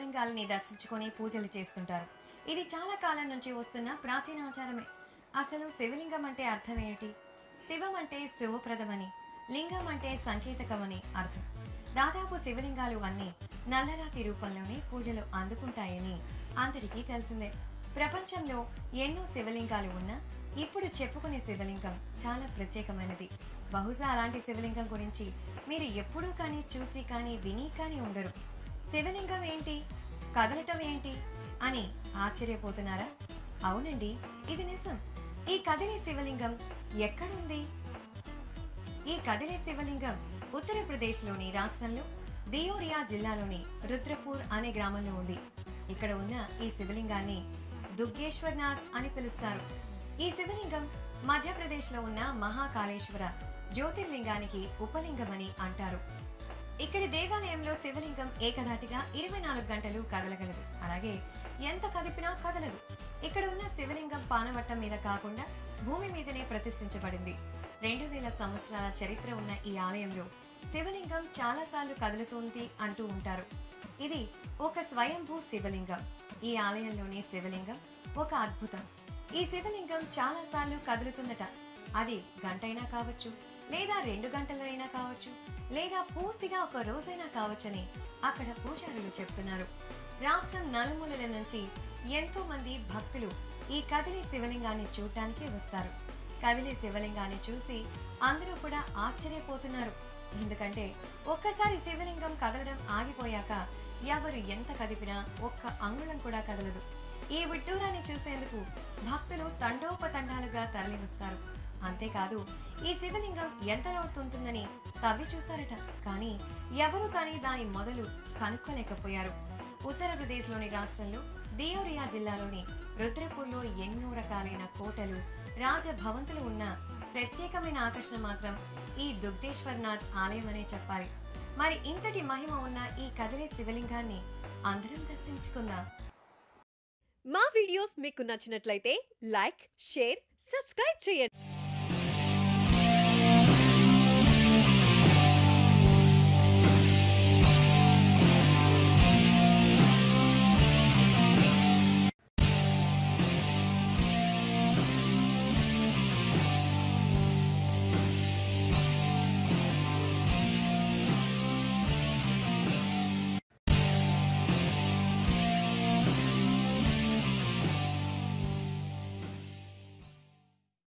శివలింగాలని దర్శించుకొని పూజలు చేస్తుంటారు ఇది చాలా కాలం నుంచి వస్తున్న ప్రాచీన ఆచారమే అసలు శివలింగం అంటే అర్థం ఏమిటి శివం అంటే శుభప్రదమని లింగం అంటే సంకేతకమని అర్థం దాదాపు శివలింగాలు అన్నీ నల్లరాతి రూపంలోనే పూజలు అందుకుంటాయని అందరికీ తెలిసిందే ప్రపంచంలో ఎన్నో శివలింగాలు ఉన్నా ఇప్పుడు చెప్పుకునే శివలింగం చాలా ప్రత్యేకమైనది బహుశా అలాంటి శివలింగం గురించి మీరు ఎప్పుడూ కానీ చూసి కానీ విని కానీ ఉండరు శివలింగం ఏంటి కదలటం ఏంటి అని ఆశ్చర్యపోతున్నారా అవునండి ఇది నిజం ఈ కదిలే శివలింగం ఎక్కడుంది ఈ కదిలే శివలింగం ఉత్తరప్రదేశ్లోని రాష్ట్రంలో దియోరియా జిల్లాలోని రుద్రపూర్ అనే గ్రామంలో ఉంది ఇక్కడ ఉన్న ఈ శివలింగాన్ని దుగ్గేశ్వర్నాథ్ అని పిలుస్తారు ఈ శివలింగం మధ్యప్రదేశ్లో ఉన్న మహాకాళేశ్వర జ్యోతిర్లింగానికి ఉపలింగమని అంటారు ఇక్కడి దేవాలయంలో శివలింగం ఏకధాటిగా ఇరవై నాలుగు గంటలు కదలగలదు అలాగే ఎంత కదిపినా కదలదు ఇక్కడ ఉన్న శివలింగం పానవట్టం మీద కాకుండా భూమి మీదనే ప్రతిష్ఠించబడింది రెండు వేల సంవత్సరాల చరిత్ర ఉన్న ఈ ఆలయంలో శివలింగం చాలాసార్లు కదులుతోంది అంటూ ఉంటారు ఇది ఒక స్వయంభూ శివలింగం ఈ ఆలయంలోని శివలింగం ఒక అద్భుతం ఈ శివలింగం చాలాసార్లు కదులుతుందట అది గంటైనా కావచ్చు లేదా రెండు గంటలైనా కావచ్చు లేదా పూర్తిగా ఒక రోజైనా కావచ్చని అక్కడ పూజారులు చెప్తున్నారు రాష్ట్రం నలుమూలల నుంచి ఎంతో మంది భక్తులు ఈ కదిలే శివలింగాన్ని చూడటానికి వస్తారు కదిలే శివలింగాన్ని చూసి అందరూ కూడా ఆశ్చర్యపోతున్నారు ఎందుకంటే ఒక్కసారి శివలింగం కదలడం ఆగిపోయాక ఎవరు ఎంత కదిపినా ఒక్క అంగుళం కూడా కదలదు ఈ విడ్డూరాన్ని చూసేందుకు భక్తులు తండోపతండాలుగా తరలివస్తారు అంతేకాదు ఈ శివలింగం ఎంత లోతుంటుందని తవ్వి చూశారట కానీ ఎవరు కానీ దాని మొదలు కనుక్కోలేకపోయారు ఉత్తరప్రదేశ్లోని రాష్ట్రంలో దియోరియా జిల్లాలోని రుద్రపూర్లో ఎన్నో రకాలైన కోటలు రాజభవంతులు ఉన్న ప్రత్యేకమైన ఆకర్షణ మాత్రం ఈ దుగ్ధేశ్వర్నాథ్ ఆలయం అనే చెప్పాలి మరి ఇంతటి మహిమ ఉన్న ఈ కదిలే శివలింగాన్ని అందరం దర్శించుకుందాం మా వీడియోస్ మీకు నచ్చినట్లయితే లైక్ షేర్ సబ్స్క్రైబ్ చేయండి